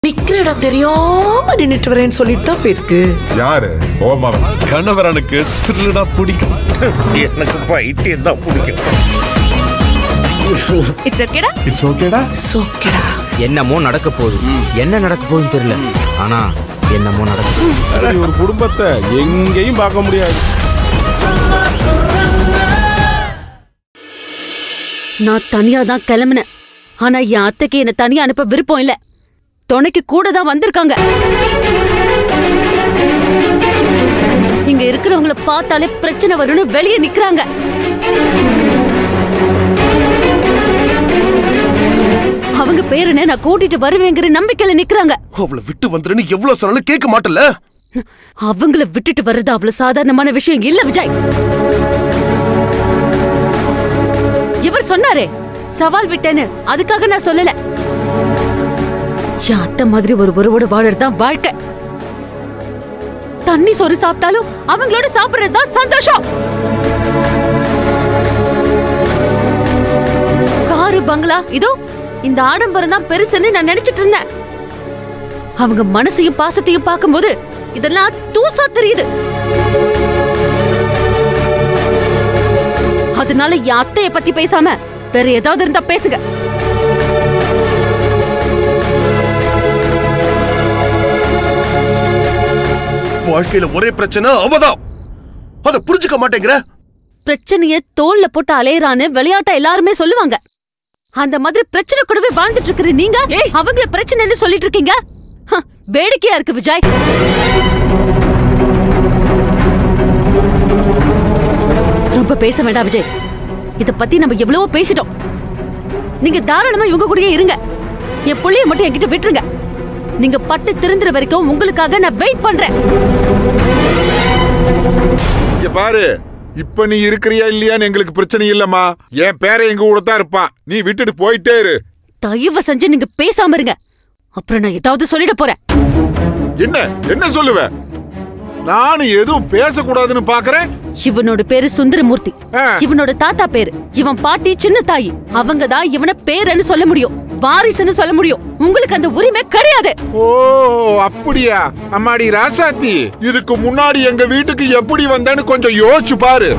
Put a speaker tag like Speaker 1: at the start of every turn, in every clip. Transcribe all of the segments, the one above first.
Speaker 1: நிக்கிற இடம் தெரியாம நின்னுட்டு வரேன்னு சொல்லிட்டு தான் போயிருக்கு
Speaker 2: யாரு ஓமாவன்
Speaker 3: கணவரனுக்கு திருடா பிடிக்கும்
Speaker 4: எனக்கு பைத்தியம் தான் பிடிக்கும்
Speaker 5: இட்ஸ் ஓகேடா
Speaker 2: இட்ஸ் ஓகேடா
Speaker 1: சோக்கடா
Speaker 6: என்னமோ நடக்க போகுது என்ன நடக்க போகுதுன்னு தெரியல ஆனா என்னமோ நடக்க போகுது.
Speaker 3: ஒரு குடும்பத்தை எங்கேயும் பார்க்க முடியாது
Speaker 7: நான் தனியா தான் கிளம்புனேன் ஆனா என் அத்தைக்கு என்ன தனியா அனுப்ப விருப்பம் இல்ல துணைக்கு கூட தான் வந்திருக்காங்க இங்க இருக்கிறவங்கள பார்த்தாலே பிரச்சனை வரும்னு வெளியே நிக்கிறாங்க அவங்க பேருன நான் கூட்டிட்டு வருவேங்கிற நம்பிக்கையில நிக்கிறாங்க
Speaker 4: அவளை விட்டு வந்துருன்னு எவ்வளவு சொன்னாலும் கேட்க மாட்டல
Speaker 7: அவங்கள விட்டுட்டு வர்றது அவ்வளவு சாதாரணமான விஷயம் இல்ல விஜய் இவர் சொன்னாரே சவால் விட்டேன்னு அதுக்காக நான் சொல்லல என் அத்தை மாதிரி ஒரு ஒருவோட வாழறது தான் வாழ்க்கை தண்ணி சோறு சாப்பிட்டாலும் அவங்களோட சாப்பிடுறது தான் சந்தோஷம் காரு பங்களா இதோ இந்த ஆடம்பரம் தான் பெருசுன்னு நான் நினைச்சிட்டு இருந்தேன் அவங்க மனசையும் பாசத்தையும் பார்க்கும்போது இதெல்லாம் தூசா தெரியுது அதனால என் அத்தைய பத்தி பேசாம வேற ஏதாவது இருந்தா பேசுங்க
Speaker 4: வாழ்க்கையில ஒரே பிரச்சனை அவதான் அத புரிஞ்சுக்க மாட்டேங்கிற
Speaker 7: பிரச்சனைய தோல்ல போட்டு அலையறான்னு விளையாட்டா எல்லாருமே சொல்லுவாங்க அந்த மாதிரி பிரச்சனை கூடவே வாழ்ந்துட்டு இருக்கிற நீங்க அவங்கள பிரச்சனைன்னு சொல்லிட்டு இருக்கீங்க ஹ, வேடிக்கையா இருக்கு விஜய் ரொம்ப பேச வேண்டாம் விஜய் இத பத்தி நம்ம எவ்வளவோ பேசிட்டோம் நீங்க தாராளமா இவங்க கூடயே இருங்க என் புள்ளைய மட்டும் என்கிட்ட விட்டுருங்க நீங்க பட்டு திருந்துற வரைக்கும் உங்களுக்காக நான் வெயிட் பண்றேன்
Speaker 2: இங்க பாரு இப்ப நீ இருக்கிறியா இல்லையான்னு எங்களுக்கு பிரச்சனை இல்லம்மா என் பேரை எங்க கூட தான் இருப்பான் நீ விட்டுட்டு போயிட்டே இரு
Speaker 7: தயவு செஞ்சு நீங்க பேசாம இருங்க அப்புறம் நான் ஏதாவது சொல்லிட போறேன்
Speaker 2: என்ன என்ன சொல்லுவ நானும் எதுவும் பேசக்கூடாதுன்னு பாக்குறேன்
Speaker 7: இவனோட பேரு சுந்தரமூர்த்தி
Speaker 2: ஆ.
Speaker 7: இவனோட தாத்தா பேரு இவன் பாட்டி சின்ன தாயி அவங்க தான் இவன பேருன்னு சொல்ல முடியும் வாரிசுன்னு சொல்ல முடியும் உங்களுக்கு அந்த உரிமை கிடையாது
Speaker 2: ஓ அப்படியா அம்மாடி ராசாத்தி இதுக்கு முன்னாடி எங்க வீட்டுக்கு எப்படி வந்தேன்னு கொஞ்சம் யோசிச்சு பாரு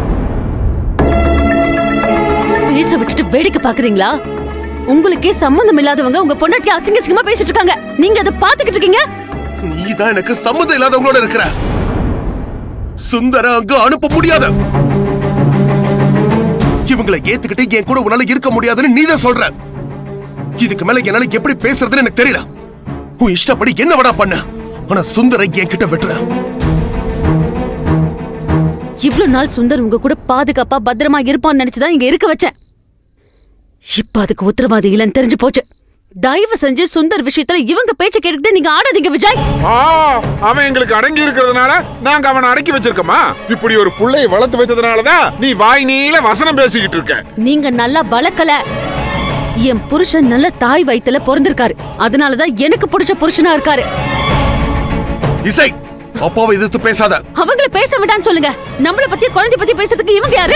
Speaker 7: பேச விட்டுட்டு வேடிக்கை பாக்குறீங்களா உங்களுக்கே சம்மந்தம் இல்லாதவங்க உங்க பொண்டாட்டி அசிங்க அசிங்கமா பேசிட்டு இருக்காங்க நீங்க அதை பாத்துக்கிட்டு இருக்கீங்க
Speaker 4: நீ தான் எனக்கு சம்மந்தம் இல்லாதவங்களோட இருக்கிற சுந்தர அங்க அனுப்ப முடியாத இவங்களை ஏத்துக்கிட்டு என் கூட உன்னால இருக்க முடியாதுன்னு நீ தான் சொல்ற இதுக்கு மேல என்னால எப்படி பேசுறதுன்னு எனக்கு தெரியல உன் இஷ்டப்படி என்ன வேணா பண்ண ஆனா சுந்தரை என்கிட்ட விட்டுற
Speaker 7: இவ்ளோ நாள் சுந்தர் உங்க கூட பாதுகாப்பா பத்திரமா இருப்பான்னு நினைச்சுதான் இங்க இருக்க வச்சேன் இப்ப அதுக்கு உத்தரவாதி இல்லைன்னு தெரிஞ்சு போச்சு தயவு செஞ்சு சுந்தர் விஷயத்துல இவங்க பேச்ச கேட்டுக்கிட்டு நீங்க ஆடாதீங்க விஜய்
Speaker 2: ஆ, அவன் எங்களுக்கு அடங்கி இருக்கிறதுனால நாங்க அவனை அடக்கி வச்சிருக்கோமா இப்படி ஒரு புள்ளைய வளர்த்து வச்சதுனாலதான் நீ வாய் நீள வசனம் பேசிக்கிட்டு இருக்க
Speaker 7: நீங்க நல்லா வளர்க்கல என் புருஷன் நல்ல தாய் வயித்துல பிறந்திருக்காரு அதனாலதான் எனக்கு பிடிச்ச புருஷனா இருக்காரு
Speaker 4: இசை அப்பாவை எதிர்த்து பேசாத
Speaker 7: அவங்கள பேச விடான்னு சொல்லுங்க நம்மள பத்தி குழந்தை பத்தி பேசுறதுக்கு இவங்க யாரு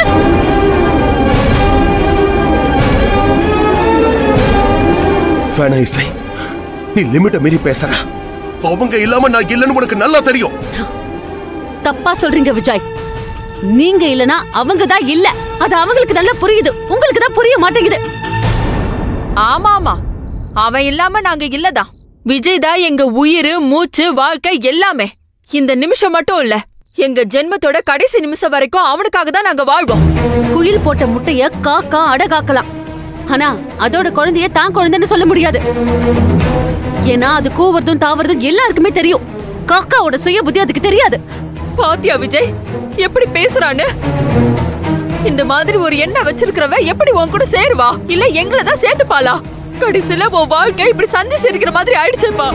Speaker 4: வேணா இசை நீ லிமிட்ட மீறி பேசுற அவங்க இல்லாம நான் இல்லைன்னு உனக்கு நல்லா தெரியும்
Speaker 7: தப்பா சொல்றீங்க விஜய் நீங்க இல்லனா அவங்க தான் இல்ல அது அவங்களுக்கு நல்லா புரியுது உங்களுக்கு தான் புரிய மாட்டேங்குது
Speaker 5: ஆமா ஆமா அவன் இல்லாம நாங்க இல்லதான் விஜய் தான் எங்க உயிர் மூச்சு வாழ்க்கை எல்லாமே இந்த நிமிஷம் மட்டும் இல்ல எங்க ஜென்மத்தோட கடைசி நிமிஷம் வரைக்கும் அவனுக்காக தான் நாங்க வாழ்வோம்
Speaker 7: குயில் போட்ட முட்டைய காக்கா அடகாக்கலாம் ஆனா அதோட குழந்தைய தான் குழந்தைன்னு சொல்ல முடியாது ஏன்னா அது கூவுறதும் தாவறதும் எல்லாருக்குமே தெரியும் காக்காவோட சுய புத்தி அதுக்கு தெரியாது
Speaker 5: பாத்தியா விஜய் எப்படி பேசுறான்னு இந்த மாதிரி ஒரு எண்ணம் வச்சிருக்கிறவ எப்படி உன் கூட சேருவா இல்ல எங்களை தான் சேர்த்துப்பாளா கடைசியில உன் வாழ்க்கை இப்படி சந்தி சிரிக்கிற மாதிரி ஆயிடுச்சேப்பா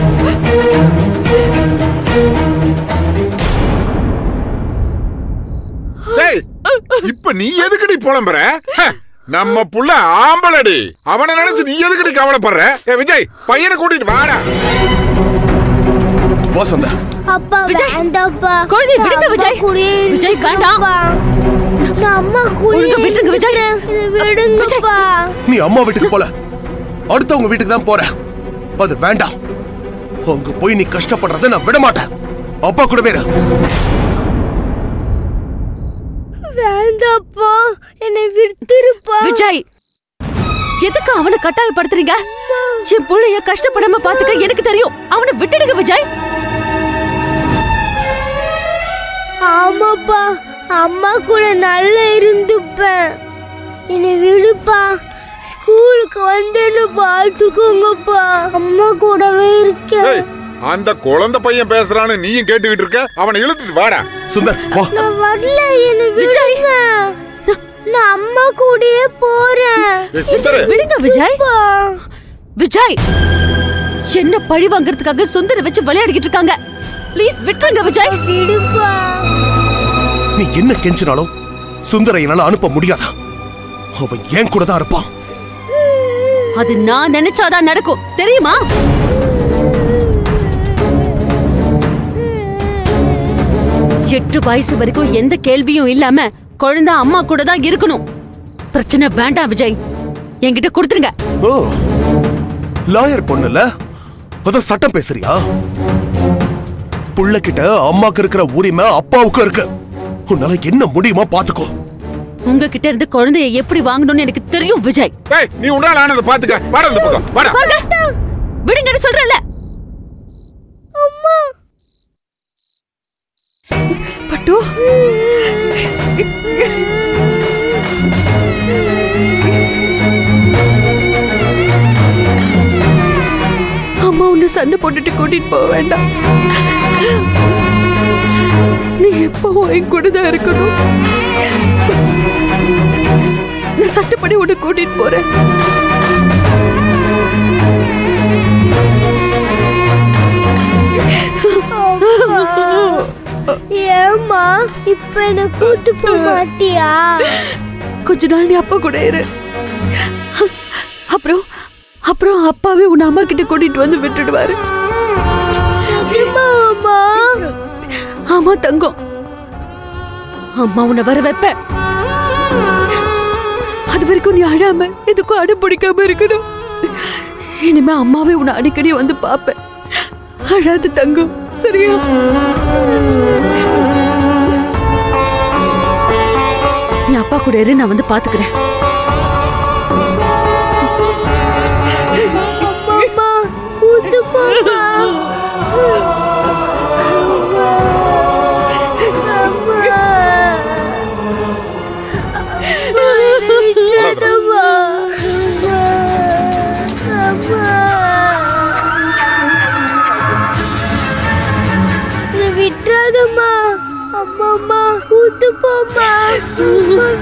Speaker 2: டேய் இப்ப நீ எதுக்குடி புலம்புற ஹ, நம்ம புள்ள ஆம்பளடி அவனை நினைச்சு நீ எதுக்குடி கவலைப்படுற ஏ விஜய் பையனை கூட்டிட்டு வாடா
Speaker 4: வா சுந்தர்
Speaker 8: அப்பா
Speaker 7: விஜய்,
Speaker 8: வேண்டாப்பா
Speaker 7: குழந்தையை விடுங்க
Speaker 8: நான்
Speaker 7: விஜய்.
Speaker 8: அம்மா கூடயே
Speaker 7: விஜய், வேண்டாம்.
Speaker 8: இருக்கேன்ப்பா. நான் அம்மா கூடயே
Speaker 7: ஒழுங்கா விட்டுருங்க விஜய்.
Speaker 8: இருக்கிறேன். இதை விடுங்கப்பா
Speaker 4: நீ அம்மா வீட்டுக்கு போல அடுத்தவங்க வீட்டுக்கு தான் போற அது வேண்டாம் அங்க போய் நீ கஷ்டப்படுறத நான் விட மாட்டேன் அப்பா கூட வேற
Speaker 8: வேண்டாப்பா என்னை விடுத்துருப்பா
Speaker 7: விஜய் எதுக்கு அவனை கட்டாயப்படுத்துறீங்க என் புள்ளைய கஷ்டப்படாம பாத்துக்க எனக்கு தெரியும் அவனை விட்டுடுங்க விஜய்
Speaker 8: ஆமாப்பா அம்மா கூட நல்லா இருந்துப்பேன் என்னை விடுப்பா ஸ்கூலுக்கு வந்தேன்னு பார்த்துக்கோங்கப்பா அம்மா கூடவே இருக்கேன்
Speaker 2: ஏய், அந்த குழந்தை பையன் பேசுறான்னு நீயும் கேட்டுக்கிட்டு இருக்க அவனை இழுத்துட்டு வாடா
Speaker 4: சுந்தர் வா
Speaker 8: நான் வரல என்னை விடுங்க நான் அம்மா கூடயே போறேன்
Speaker 2: ஏய், சுந்தரு
Speaker 7: விடுங்க விஜய்
Speaker 8: அப்பா,
Speaker 7: விஜய் என்ன பழி வாங்குறதுக்காக சுந்தர வச்சு விளையாடிக்கிட்டு இருக்காங்க ப்ளீஸ் விட்டுருங்க விஜய்
Speaker 8: விடுப்பா
Speaker 4: நீ என்ன கெஞ்சினாலும் சுந்தரை என்னால அனுப்ப முடியாதா அவன் ஏன் கூட தான் இருப்பான்
Speaker 7: அது நான் நினைச்சாதான் நடக்கும் தெரியுமா எட்டு வயசு வரைக்கும் எந்த கேள்வியும் இல்லாம குழந்தை அம்மா கூட தான் இருக்கணும் பிரச்சனை வேண்டாம் விஜய் என்கிட்ட கொடுத்துருங்க
Speaker 4: ஓ லாயர் பொண்ணுல அத சட்டம் பேசுறியா புள்ள கிட்ட அம்மாக்கு இருக்கிற உரிமை அப்பாவுக்கு இருக்கு உன்னால என்ன முடியுமா பாத்துக்கோ
Speaker 7: உங்ககிட்ட இருந்து குழந்தைய எப்படி வாங்கணும்னு எனக்கு தெரியும் விஜய்
Speaker 2: ஏய் நீ உன்னால ஆனதை பாத்துக்க வாடா இந்த பக்கம் வாடா
Speaker 7: வாங்க விடுங்கன்னு சொல்றேன்ல பட்டு அம்மா உன்னை சண்டை போட்டுட்டு கூட்டிட்டு போக வேண்டாம் நீ எப்பவும் என் கூட தான் இருக்கணும் நான் சட்டப்படி உன்னை கூட்டிட்டு போறேன்
Speaker 8: ஏம்மா இப்ப என்ன கூட்டு போக மாட்டியா
Speaker 7: கொஞ்ச நாள் நீ அப்பா கூட இரு அப்புறம் அப்புறம் அப்பாவே உன் அம்மா கிட்ட கூட்டிட்டு வந்து விட்டுடுவாரு
Speaker 8: அம்மா அம்மா
Speaker 7: ஆமா தங்கம் அம்மா உன்னை வர வைப்ப அது வரைக்கும் நீ அழாம எதுக்கும் அடம் பிடிக்காம இருக்கணும் இனிமே அம்மாவே உன்னை அடிக்கடி வந்து பாப்பேன் அழாது தங்கம் சரியா நீ அப்பா கூட இரு நான் வந்து பாத்துக்கிறேன்
Speaker 8: அம்மா கூட்டு போமா விட்டுறாதம்மா அம்மா அம்மா கூட்டு போமா அம்மா